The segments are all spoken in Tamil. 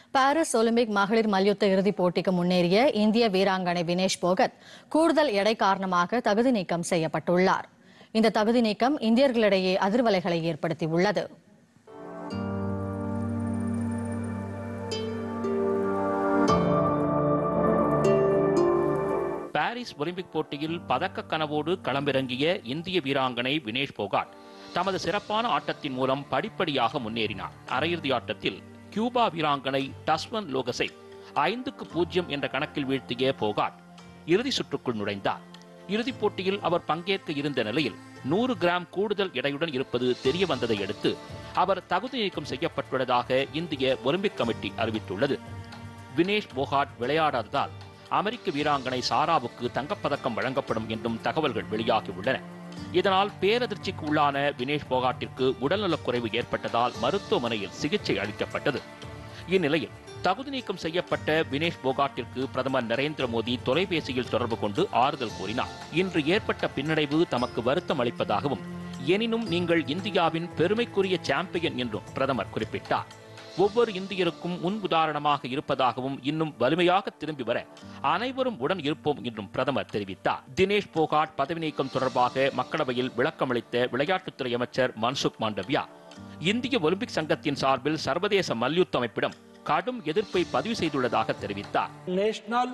பாரிஸ் ஒலிம்பிக் மகளிர் மல்யுத்த இறுதிப் போட்டிக்கு முன்னேறிய இந்திய வீராங்கனை வினேஷ் போகத் கூடுதல் எடை காரணமாக தகுதி நீக்கம் செய்யப்பட்டுள்ளார் இந்த தகுதி நீக்கம் இந்தியர்களிடையே அதிர்வலைகளை ஏற்படுத்தியுள்ளது பாரிஸ் ஒலிம்பிக் போட்டியில் பதக்க கனவோடு களமிறங்கிய இந்திய வீராங்கனை வினேஷ் போகாட் தமது சிறப்பான ஆட்டத்தின் மூலம் படிப்படியாக முன்னேறினார் அரையிறுதி ஆட்டத்தில் கியூபா வீராங்கனை டஸ்வன் லோகஸை ஐந்துக்கு பூஜ்ஜியம் என்ற கணக்கில் வீழ்த்திய போகாட் இறுதி சுற்றுக்குள் நுழைந்தார் இறுதிப் போட்டியில் அவர் பங்கேற்க இருந்த நிலையில் நூறு கிராம் கூடுதல் எடையுடன் இருப்பது தெரிய வந்ததை அடுத்து அவர் தகுதி நீக்கம் செய்யப்பட்டுள்ளதாக இந்திய ஒலிம்பிக் கமிட்டி அறிவித்துள்ளது வினேஷ் போகாட் விளையாடாததால் அமெரிக்க வீராங்கனை சாராவுக்கு தங்கப்பதக்கம் வழங்கப்படும் என்றும் தகவல்கள் வெளியாகியுள்ளன இதனால் பேரதிர்ச்சிக்கு உள்ளான வினேஷ் போகாட்டிற்கு உடல்நலக்குறைவு ஏற்பட்டதால் மருத்துவமனையில் சிகிச்சை அளிக்கப்பட்டது இந்நிலையில் தகுதி நீக்கம் செய்யப்பட்ட வினேஷ் போகாட்டிற்கு பிரதமர் நரேந்திர மோடி தொலைபேசியில் தொடர்பு கொண்டு ஆறுதல் கூறினார் இன்று ஏற்பட்ட பின்னடைவு தமக்கு வருத்தம் அளிப்பதாகவும் எனினும் நீங்கள் இந்தியாவின் பெருமைக்குரிய சாம்பியன் என்றும் பிரதமர் குறிப்பிட்டார் ஒவ்வொரு இந்தியருக்கும் முன் உதாரணமாக இருப்பதாகவும் இன்னும் வலிமையாக திரும்பி வர அனைவரும் உடன் இருப்போம் என்றும் பிரதமர் தெரிவித்தார் தினேஷ் போகாட் பதவி நீக்கம் தொடர்பாக மக்களவையில் விளக்கமளித்த விளையாட்டுத்துறை அமைச்சர் மன்சுக் மாண்டவியா இந்திய ஒலிம்பிக் சங்கத்தின் சார்பில் சர்வதேச மல்யுத்த அமைப்பிடம் கடும் எதிர்ப்பை பதிவு செய்துள்ளதாக தெரிவித்தார் नेशनल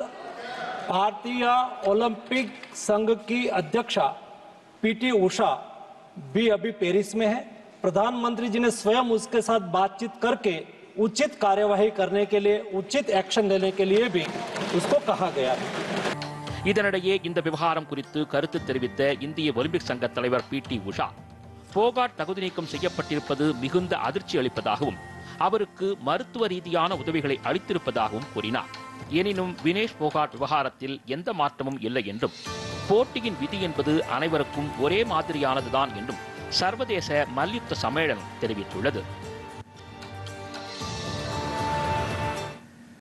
भारतीय ओलंपिक संघ की अध्यक्षा पीटी उषा भी अभी पेरिस में है प्रधानमंत्री जी ने स्वयं उसके साथ बातचीत करके उचित कार्यवाही करने के लिए उचित एक्शन लेने के लिए भी उसको कहा गया है இதனிடையே இந்த விவகாரம் குறித்து கருத்து தெரிவித்த இந்திய ஒலிம்பிக் சங்க தலைவர் பி டி உஷா போகாட் தகுதி நீக்கம் செய்யப்பட்டிருப்பது மிகுந்த அதிர்ச்சி அளிப்பதாகவும் அவருக்கு மருத்துவ ரீதியான உதவிகளை அளித்திருப்பதாகவும் கூறினார் எனினும் வினேஷ் போகாட் விவகாரத்தில் எந்த மாற்றமும் இல்லை என்றும் போட்டியின் விதி என்பது அனைவருக்கும் ஒரே மாதிரியானதுதான் என்றும் சர்வதேச மல்யுத்த சம்மேளனம் தெரிவித்துள்ளது